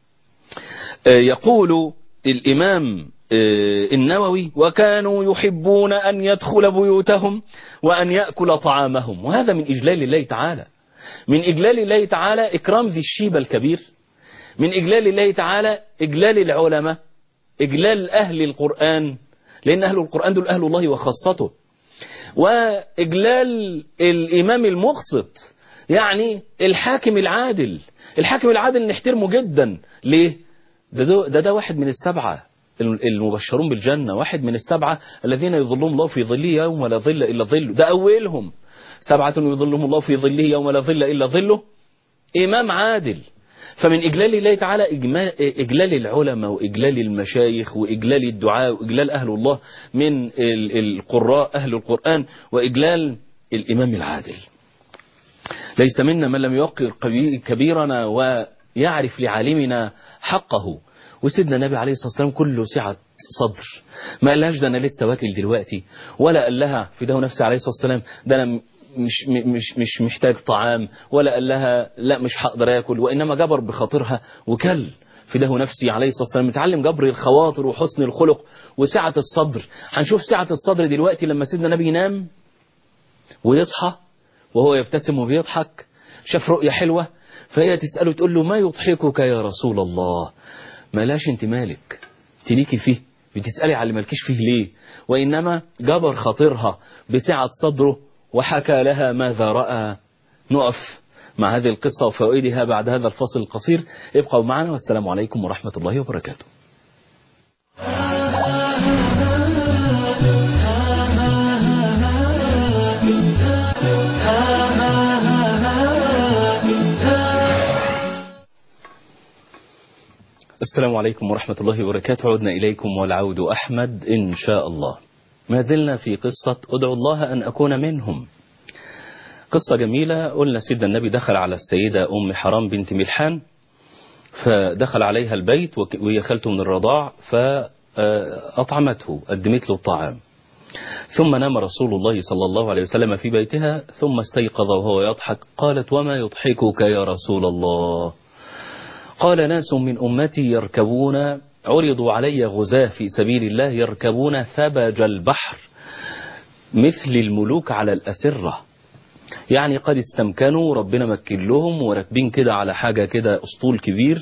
يقول الإمام النووي وكانوا يحبون أن يدخل بيوتهم وأن يأكل طعامهم وهذا من إجلال الله تعالى من إجلال الله تعالى إكرام ذي الشيبة الكبير من إجلال الله تعالى إجلال العلماء إجلال أهل القرآن لأن أهل القرآن دول أهل الله وخاصته وإجلال الإمام المقسط يعني الحاكم العادل الحاكم العادل نحترمه جدا ليه ده ده, ده, ده واحد من السبعة المبشرون بالجنة واحد من السبعة الذين يظلهم الله في ظله يوم لا ظل إلا ظله ده أولهم سبعة يظلهم الله في ظله يوم لا ظل إلا ظله إمام عادل فمن إجلال الله تعالى إجلال العلماء وإجلال المشايخ وإجلال الدعاء وإجلال أهل الله من القراء أهل القرآن وإجلال الإمام العادل ليس منا من لم يوقر كبيرنا ويعرف لعالمنا حقه وسيدنا النبي عليه الصلاة والسلام كله سعة صدر ما قالهاش ده أنا لسه واكل دلوقتي ولا قال لها في ده نفسي عليه الصلاة والسلام ده أنا مش مش مش محتاج طعام ولا قال لها لا مش هقدر اكل وانما جبر بخاطرها وكل فداه نفسي عليه الصلاه والسلام متعلم جبر الخواطر وحسن الخلق وسعه الصدر هنشوف سعه الصدر دلوقتي لما سيدنا النبي ينام ويصحى وهو يبتسم وبيضحك شاف رؤيه حلوه فهي تساله تقول له ما يضحكك يا رسول الله مالاش انت مالك تليكي فيه بتسالي على اللي مالكيش فيه ليه وانما جبر خاطرها بسعه صدره وحكى لها ماذا رأى نقف مع هذه القصة وفوائدها بعد هذا الفصل القصير ابقوا معنا والسلام عليكم ورحمة الله وبركاته السلام عليكم ورحمة الله وبركاته عدنا إليكم والعود أحمد إن شاء الله ما زلنا في قصة أدعو الله أن أكون منهم قصة جميلة قلنا سيدنا النبي دخل على السيدة أم حرام بنت ملحان فدخل عليها البيت وهي خالته من الرضاع فأطعمته قدمت له الطعام ثم نام رسول الله صلى الله عليه وسلم في بيتها ثم استيقظ وهو يضحك قالت وما يضحكك يا رسول الله قال ناس من أمتي يركبون عرضوا علي غزاة في سبيل الله يركبون ثبج البحر مثل الملوك على الأسرة يعني قد استمكنوا ربنا مكن لهم وراكبين كده على حاجة كده أسطول كبير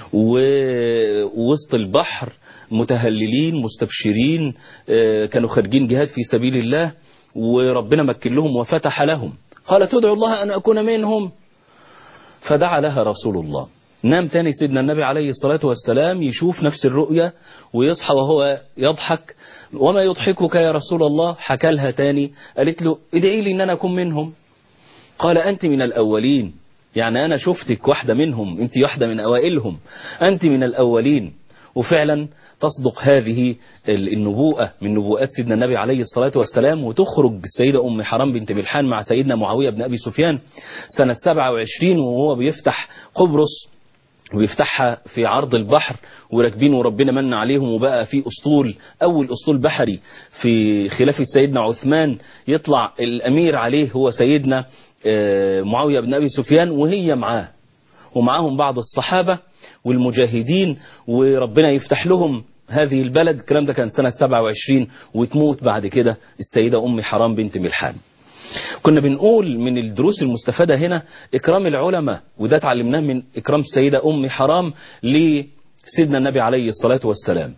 ووسط البحر متهللين مستبشرين كانوا خارجين جهاد في سبيل الله وربنا مكن لهم وفتح لهم قال تدعو الله أن أكون منهم فدعا لها رسول الله نام تاني سيدنا النبي عليه الصلاة والسلام يشوف نفس الرؤية ويصحى وهو يضحك وما يضحكك يا رسول الله حكى لها تاني قالت له ادعي لي ان انا اكون منهم قال انت من الاولين يعني انا شفتك واحدة منهم انت واحدة من اوائلهم انت من الاولين وفعلا تصدق هذه النبوءة من نبوءات سيدنا النبي عليه الصلاة والسلام وتخرج السيدة أم حرام بنت ملحان مع سيدنا معاوية بن أبي سفيان سنة 27 وهو بيفتح قبرص ويفتحها في عرض البحر وراكبين وربنا من عليهم وبقى في اسطول اول اسطول بحري في خلافه سيدنا عثمان يطلع الامير عليه هو سيدنا معاويه بن ابي سفيان وهي معاه ومعاهم بعض الصحابه والمجاهدين وربنا يفتح لهم هذه البلد الكلام ده كان سنه 27 وتموت بعد كده السيده ام حرام بنت ملحان كنا بنقول من الدروس المستفادة هنا إكرام العلماء وده اتعلمناه من إكرام السيدة أم حرام لسيدنا النبي عليه الصلاة والسلام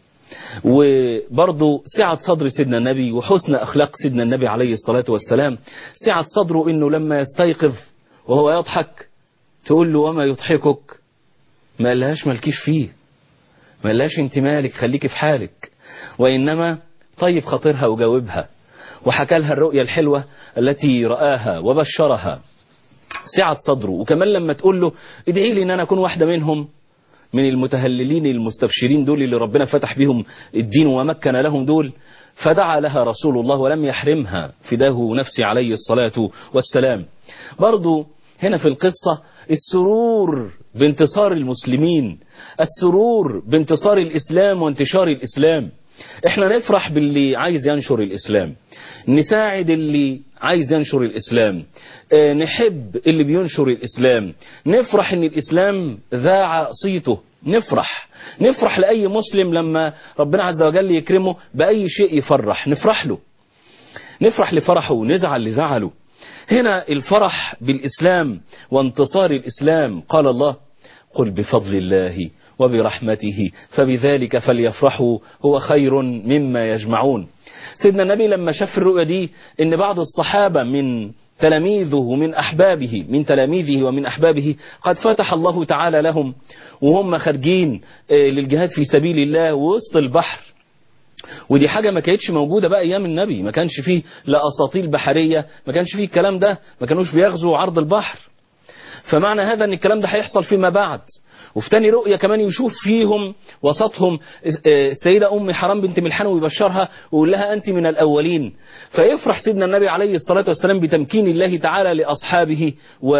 وبرضه سعة صدر سيدنا النبي وحسن أخلاق سيدنا النبي عليه الصلاة والسلام سعة صدره إنه لما يستيقظ وهو يضحك تقول له وما يضحكك ما قالهاش مالكيش فيه ما قالهاش انت مالك خليكي في حالك وإنما طيب خاطرها وجاوبها وحكى لها الرؤيا الحلوة التي رآها وبشرها سعة صدره وكمان لما تقول له ادعي لي ان انا اكون واحدة منهم من المتهللين المستبشرين دول اللي ربنا فتح بهم الدين ومكن لهم دول فدعا لها رسول الله ولم يحرمها فداه نفسي عليه الصلاة والسلام برضو هنا في القصة السرور بانتصار المسلمين السرور بانتصار الإسلام وانتشار الإسلام احنا نفرح باللي عايز ينشر الإسلام نساعد اللي عايز ينشر الإسلام اه نحب اللي بينشر الإسلام نفرح ان الإسلام ذاع صيته نفرح نفرح لأي مسلم لما ربنا عز وجل يكرمه بأي شيء يفرح نفرح له نفرح لفرحه ونزعل لزعله هنا الفرح بالإسلام وانتصار الإسلام قال الله قل بفضل الله وبرحمته فبذلك فليفرحوا هو خير مما يجمعون سيدنا النبي لما شاف الرؤيا دي ان بعض الصحابة من تلاميذه ومن أحبابه من تلاميذه ومن أحبابه قد فتح الله تعالى لهم وهم خارجين للجهاد في سبيل الله وسط البحر ودي حاجة ما كانتش موجودة بقى أيام النبي ما كانش فيه لا أساطيل بحرية ما كانش فيه الكلام ده ما كانوش بيغزوا عرض البحر فمعنى هذا ان الكلام ده هيحصل فيما بعد وفي تاني رؤية كمان يشوف فيهم وسطهم السيدة أم حرام بنت ملحان ويبشرها ويقول لها أنت من الأولين فيفرح سيدنا النبي عليه الصلاة والسلام بتمكين الله تعالى لأصحابه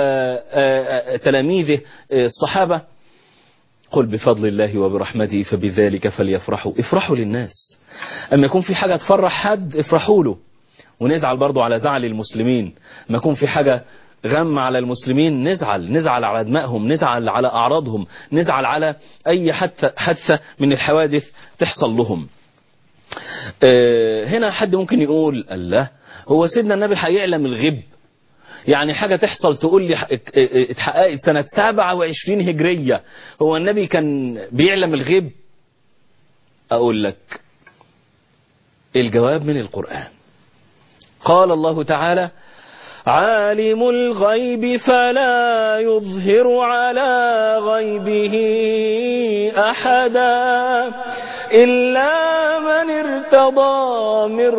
وتلاميذه الصحابة قل بفضل الله وبرحمته فبذلك فليفرحوا افرحوا للناس أما يكون في حاجة تفرح حد افرحوا له ونزعل برضو على زعل المسلمين ما يكون في حاجة غم على المسلمين نزعل نزعل على دمائهم نزعل على أعراضهم نزعل على أي حادثة من الحوادث تحصل لهم هنا حد ممكن يقول الله هو سيدنا النبي هيعلم الغيب يعني حاجة تحصل تقول لي اتحققت سنة 27 هجرية هو النبي كان بيعلم الغيب أقول لك الجواب من القرآن قال الله تعالى عالم الغيب فلا يظهر على غيبه أحدا إلا من ارتضى من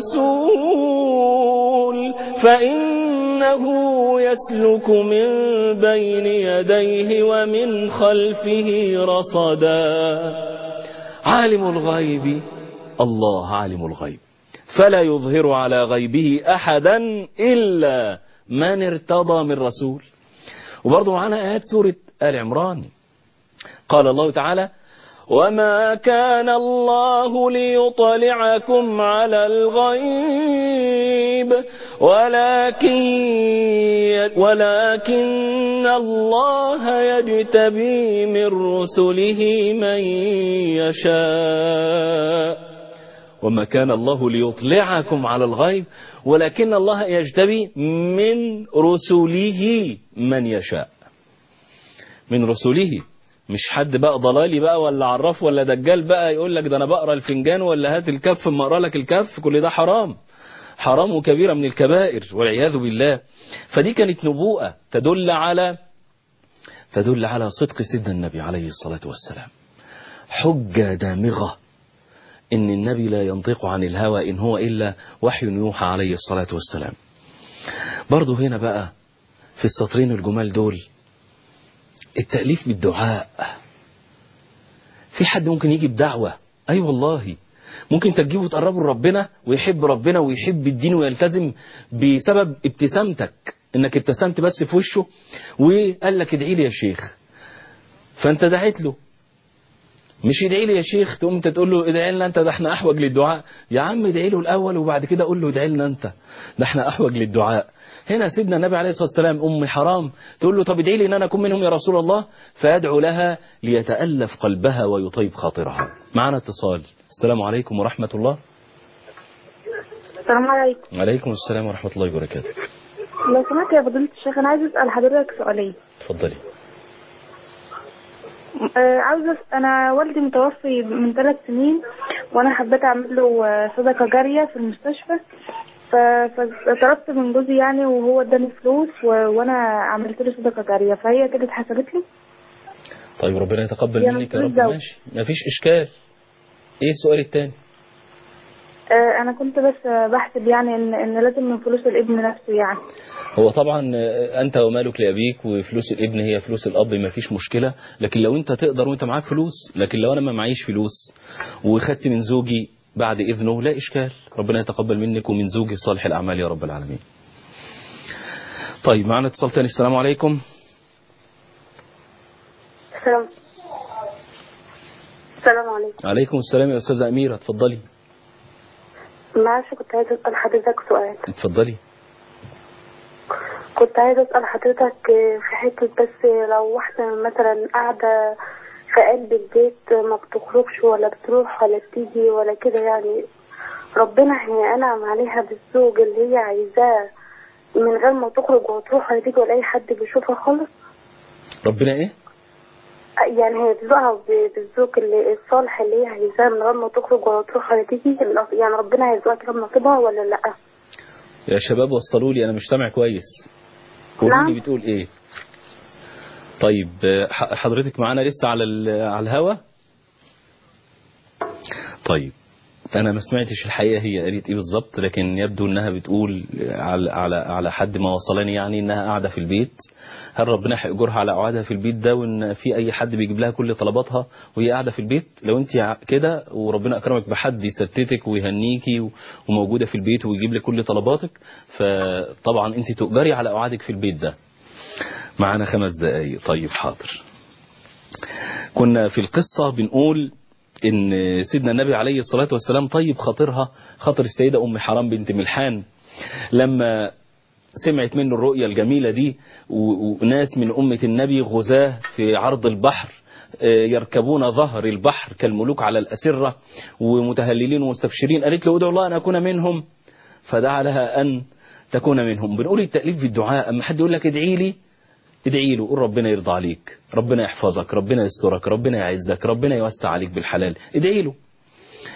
رسول فإنه يسلك من بين يديه ومن خلفه رصدا عالم الغيب الله عالم الغيب فلا يظهر على غيبه أحدا إلا من ارتضى من رسول وبرضه معنا آيات سورة آل عمران قال الله تعالى وما كان الله ليطلعكم على الغيب ولكن ولكن الله يجتبي من رسله من يشاء وما كان الله ليطلعكم على الغيب ولكن الله يجتبي من رسله من يشاء من رسله مش حد بقى ضلالي بقى ولا عراف ولا دجال بقى يقول لك ده انا بقرا الفنجان ولا هات الكف ما اقرا لك الكف كل ده حرام حرام وكبيرة من الكبائر والعياذ بالله فدي كانت نبوءة تدل على تدل على صدق سيدنا النبي عليه الصلاة والسلام حجة دامغة إن النبي لا ينطق عن الهوى إن هو إلا وحي يوحى عليه الصلاة والسلام برضه هنا بقى في السطرين الجمال دول التأليف بالدعاء في حد ممكن يجي بدعوة أي أيوة والله ممكن تجيبه وتقربه لربنا ويحب ربنا ويحب الدين ويلتزم بسبب ابتسامتك انك ابتسمت بس في وشه وقال لك ادعي لي يا شيخ فانت دعيت له مش ادعي لي يا شيخ تقوم انت تقول له ادعي لنا انت ده احنا احوج للدعاء يا عم ادعي له الاول وبعد كده قول له ادعي لنا انت ده احنا احوج للدعاء هنا سيدنا النبي عليه الصلاه والسلام ام حرام تقول له طب ادعي لي ان انا اكون منهم يا رسول الله فيدعو لها ليتالف قلبها ويطيب خاطرها معنا اتصال السلام عليكم ورحمه الله السلام عليكم وعليكم السلام ورحمه الله وبركاته لو سمحت يا فضيلة الشيخ أنا عايز أسأل حضرتك سؤالين اتفضلي آه، عاوزة أس- أنا والدي متوفي من ثلاث سنين وأنا حبيت أعمل له آه، صدقة جارية في المستشفى ف- فطلبت من جوزي يعني وهو اداني فلوس و... وأنا عملت له صدقة جارية فهي كده اتحسبت لي طيب ربنا يتقبل يا منك يا رب رب الزوج. ماشي مفيش اشكال ايه السؤال التاني آه، أنا كنت بس آه، بحسب يعني إن إن لازم من فلوس الابن نفسه يعني هو طبعا آه، انت ومالك لابيك وفلوس الابن هي فلوس الاب ما فيش مشكله لكن لو انت تقدر وانت معاك فلوس لكن لو انا ما معيش فلوس وخدت من زوجي بعد اذنه لا اشكال ربنا يتقبل منك ومن زوجي صالح الاعمال يا رب العالمين طيب معنا اتصال تاني السلام عليكم السلام السلام عليكم عليكم السلام يا استاذه اميره اتفضلي معلش كنت عايزة أسأل حضرتك سؤال اتفضلي كنت عايزة أسأل حضرتك في حتة بس لو واحدة مثلا قاعدة في قلب البيت ما بتخرجش ولا بتروح ولا بتيجي ولا كده يعني ربنا هينعم عليها بالزوج اللي هي عايزاه من غير ما تخرج وتروح ولا تيجي ولا أي حد بيشوفها خالص ربنا ايه يعني هيرزقها ب- بالزوج اللي الصالح اللي هي عايزاه من غير ما تخرج ولا تروح ولا تيجي يعني ربنا هيرزقها كده بنصيبها ولا لأ؟ يا شباب وصلوا لي انا مش سامع كويس قولوا لي نعم. بتقول ايه طيب آه، ح- حضرتك معانا لسه على ال- على الهوا طيب انا ما سمعتش الحقيقه هي قالت ايه بالظبط لكن يبدو انها بتقول على على على حد ما وصلني يعني انها قاعده في البيت هل ربنا هيأجرها على قعدها في البيت ده وان في اي حد بيجيب لها كل طلباتها وهي قاعده في البيت لو انت ع- كده وربنا اكرمك بحد يستتك ويهنيكي و- وموجوده في البيت ويجيب لك كل طلباتك فطبعا انت تؤجري على قعدك في البيت ده معانا خمس دقايق طيب حاضر كنا في القصة بنقول ان سيدنا النبي عليه الصلاة والسلام طيب خاطرها خاطر السيدة ام حرام بنت ملحان لما سمعت منه الرؤية الجميلة دي و- وناس من أمة النبي غزاة في عرض البحر آه، يركبون ظهر البحر كالملوك على الأسرة ومتهللين ومستبشرين قالت له ادعو الله أن أكون منهم فدعا لها أن تكون منهم بنقول التأليف في الدعاء أما حد يقول لك ادعي لي ادعي له قول ربنا يرضى عليك ربنا يحفظك ربنا يسترك ربنا يعزك ربنا يوسع عليك بالحلال ادعي له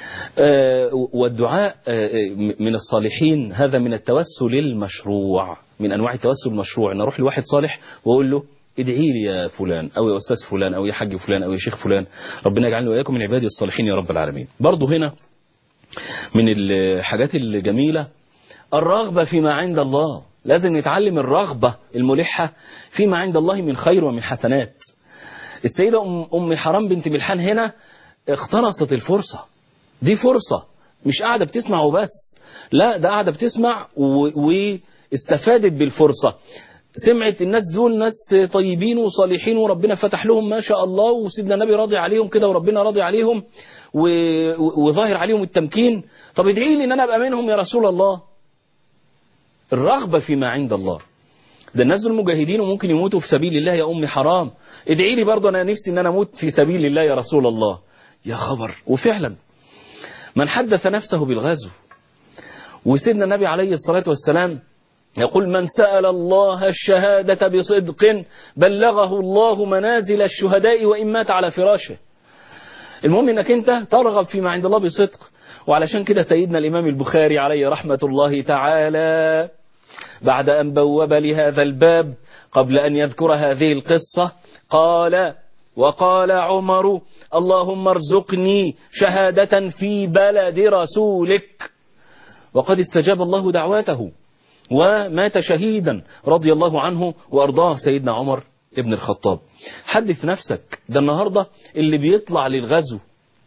آه، والدعاء آه، من الصالحين هذا من التوسل المشروع من أنواع التوسل مشروع أن أروح لواحد صالح وأقول له ادعي لي يا فلان أو يا أستاذ فلان أو يا حاج فلان أو يا شيخ فلان ربنا يجعلني وإياكم من عبادي الصالحين يا رب العالمين برضه هنا من الحاجات الجميلة الرغبة فيما عند الله لازم نتعلم الرغبة الملحة فيما عند الله من خير ومن حسنات السيدة أم, أم حرام بنت ملحان هنا اقتنصت الفرصة دي فرصة مش قاعدة بتسمع وبس لا ده قاعدة بتسمع واستفادت بالفرصة سمعت الناس دول ناس طيبين وصالحين وربنا فتح لهم ما شاء الله وسيدنا النبي راضي عليهم كده وربنا راضي عليهم وظاهر عليهم التمكين طب ادعي لي ان انا ابقى منهم يا رسول الله الرغبة فيما عند الله ده الناس دول مجاهدين وممكن يموتوا في سبيل الله يا أمي حرام ادعي لي برضه أنا نفسي أن أنا أموت في سبيل الله يا رسول الله يا خبر وفعلا من حدث نفسه بالغزو وسيدنا النبي عليه الصلاة والسلام يقول من سأل الله الشهادة بصدق بلغه الله منازل الشهداء وإن مات على فراشه المهم انك انت ترغب فيما عند الله بصدق وعلشان كده سيدنا الإمام البخاري عليه رحمة الله تعالى بعد أن بوب لهذا الباب قبل أن يذكر هذه القصة قال وقال عمر اللهم ارزقني شهادة في بلد رسولك وقد استجاب الله دعواته ومات شهيدا رضي الله عنه وأرضاه سيدنا عمر ابن الخطاب حدث نفسك ده النهاردة اللي بيطلع للغزو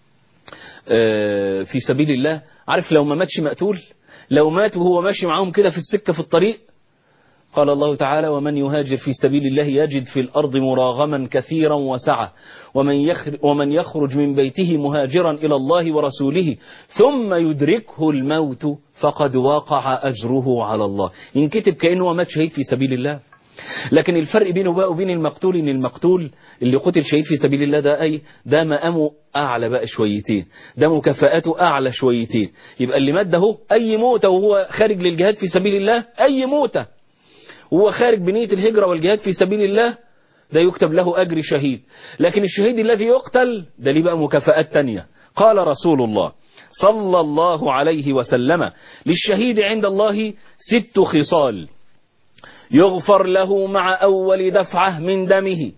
في سبيل الله عارف لو ما ماتش مقتول لو مات وهو ماشي معاهم كده في السكة في الطريق قال الله تعالى ومن يهاجر في سبيل الله يجد في الأرض مراغما كثيرا وسعة ومن يخرج, ومن يخرج من بيته مهاجرا إلى الله ورسوله ثم يدركه الموت فقد وقع أجره على الله ينكتب كأنه مات شهيد في سبيل الله لكن الفرق بينه بقى وبين المقتول ان المقتول اللي قتل شهيد في سبيل الله ده اي ده مقامه اعلى بقى شويتين ده مكافآته اعلى شويتين يبقى اللي مات ده هو اي موته وهو خارج للجهاد في سبيل الله اي موته وهو خارج بنية الهجرة والجهاد في سبيل الله ده يكتب له اجر شهيد لكن الشهيد الذي يقتل ده ليه بقى مكافآت تانية قال رسول الله صلى الله عليه وسلم للشهيد عند الله ست خصال يغفر له مع أول دفعة من دمه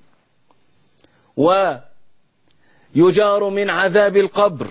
ويجار من عذاب القبر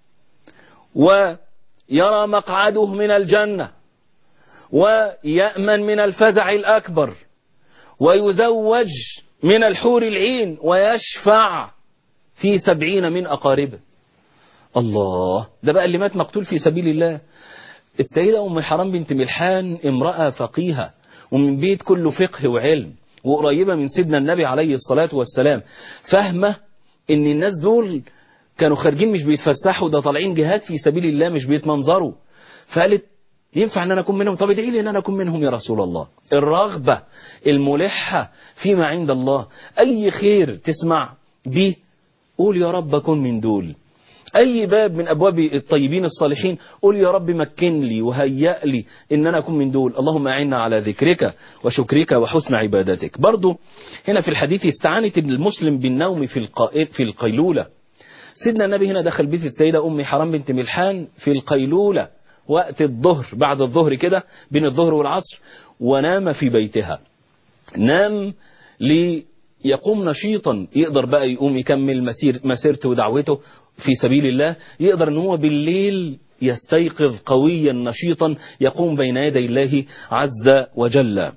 ويرى مقعده من الجنة ويأمن من الفزع الأكبر ويزوج من الحور العين ويشفع في سبعين من أقاربه الله ده بقى اللي مات مقتول في سبيل الله السيدة أم حرام بنت ملحان امرأة فقيهة ومن بيت كله فقه وعلم وقريبة من سيدنا النبي عليه الصلاة والسلام فاهمة ان الناس دول كانوا خارجين مش بيتفسحوا ده طالعين جهاد في سبيل الله مش بيتمنظروا فقالت ينفع ان انا اكون منهم طب ادعي لي ان انا اكون منهم يا رسول الله الرغبة الملحة فيما عند الله اي خير تسمع به قول يا رب اكون من دول أي باب من أبواب الطيبين الصالحين قول يا رب مكن لي وهيأ لي إن أنا أكون من دول اللهم أعنا على ذكرك وشكرك وحسن عبادتك برضو هنا في الحديث استعانت المسلم بالنوم في, القائل في القيلولة سيدنا النبي هنا دخل بيت السيدة أم حرام بنت ملحان في القيلولة وقت الظهر بعد الظهر كده بين الظهر والعصر ونام في بيتها نام ليقوم نشيطا يقدر بقى يقوم يكمل مسير مسيرته ودعوته في سبيل الله يقدر ان هو بالليل يستيقظ قويا نشيطا يقوم بين يدي الله عز وجل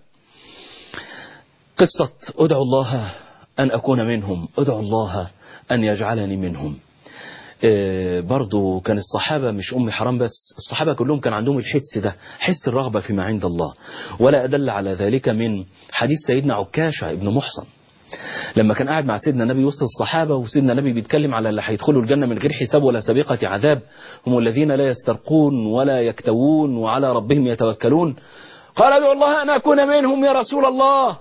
قصة ادعو الله أن أكون منهم ادعو الله أن يجعلني منهم برضو كان الصحابة مش أم حرام بس الصحابة كلهم كان عندهم الحس ده حس الرغبة فيما عند الله ولا أدل على ذلك من حديث سيدنا عكاشة ابن محصن لما كان قاعد مع سيدنا النبي وسط الصحابة وسيدنا النبي بيتكلم على اللي هيدخلوا الجنة من غير حساب ولا سابقة عذاب هم الذين لا يسترقون ولا يكتوون وعلى ربهم يتوكلون قال ادعو الله أن أكون منهم يا رسول الله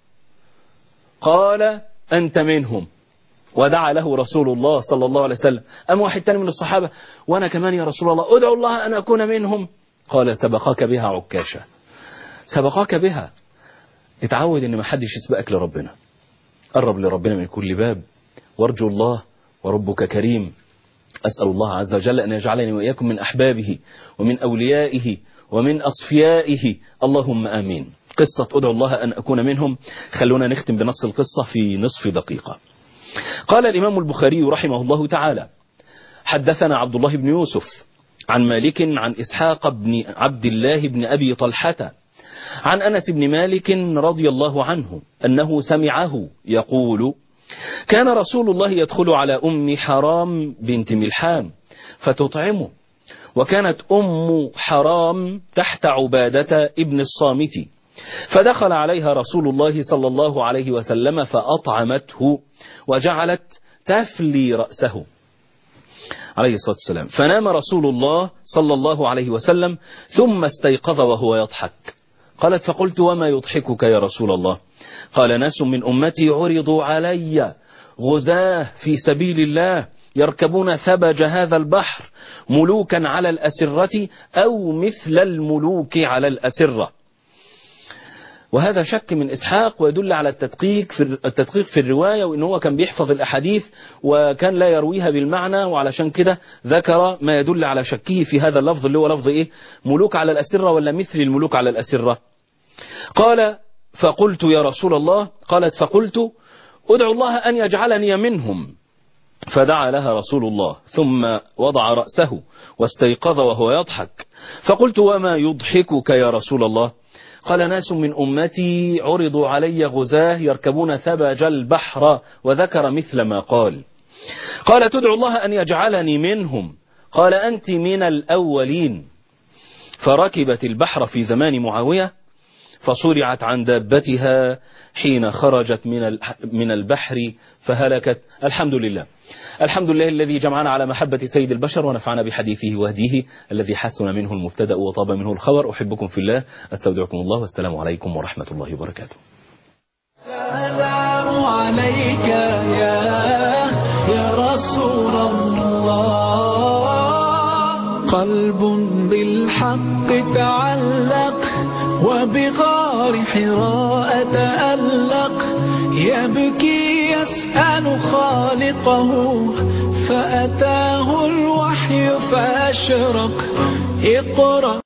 قال أنت منهم ودعا له رسول الله صلى الله عليه وسلم أم واحد تاني من الصحابة وأنا كمان يا رسول الله ادعو الله أن أكون منهم قال سبقاك بها عكاشة سبقاك بها اتعود ان ما حدش يسبقك لربنا قرب لربنا من كل باب وارجو الله وربك كريم أسأل الله عز وجل أن يجعلني وإياكم من أحبابه ومن أوليائه ومن أصفيائه اللهم آمين قصة ادعو الله أن أكون منهم خلونا نختم بنص القصة في نصف دقيقة قال الإمام البخاري رحمه الله تعالى حدثنا عبد الله بن يوسف عن مالك عن إسحاق بن عبد الله بن أبي طلحة عن أنس بن مالك رضي الله عنه أنه سمعه يقول كان رسول الله يدخل على أم حرام بنت ملحان فتطعمه وكانت أم حرام تحت عبادة ابن الصامت فدخل عليها رسول الله صلى الله عليه وسلم فأطعمته وجعلت تفلي رأسه عليه الصلاة والسلام فنام رسول الله صلى الله عليه وسلم ثم استيقظ وهو يضحك قالت فقلت وما يضحكك يا رسول الله قال ناس من أمتي عرضوا علي غزاه في سبيل الله يركبون ثبج هذا البحر ملوكا على الأسرة أو مثل الملوك على الأسرة وهذا شك من إسحاق ويدل على التدقيق في التدقيق في الرواية وإن هو كان بيحفظ الأحاديث وكان لا يرويها بالمعنى وعلشان كده ذكر ما يدل على شكه في هذا اللفظ اللي هو لفظ إيه ملوك على الأسرة ولا مثل الملوك على الأسرة قال فقلت يا رسول الله قالت فقلت ادعو الله أن يجعلني منهم فدعا لها رسول الله ثم وضع رأسه واستيقظ وهو يضحك فقلت وما يضحكك يا رسول الله قال ناس من أمتي عرضوا علي غزاه يركبون ثبج البحر وذكر مثل ما قال قال تدعو الله أن يجعلني منهم قال أنت من الأولين فركبت البحر في زمان معاوية فصرعت عن دابتها حين خرجت من من البحر فهلكت الحمد لله الحمد لله الذي جمعنا على محبة سيد البشر ونفعنا بحديثه وهديه الذي حسن منه المبتدأ وطاب منه الخبر أحبكم في الله أستودعكم الله والسلام عليكم ورحمة الله وبركاته السلام عليك يا يا رسول الله قلب بالحق تعلق وبغار حراء تألق يبكي يسأل خالقه فأتاه الوحي فأشرق اقرأ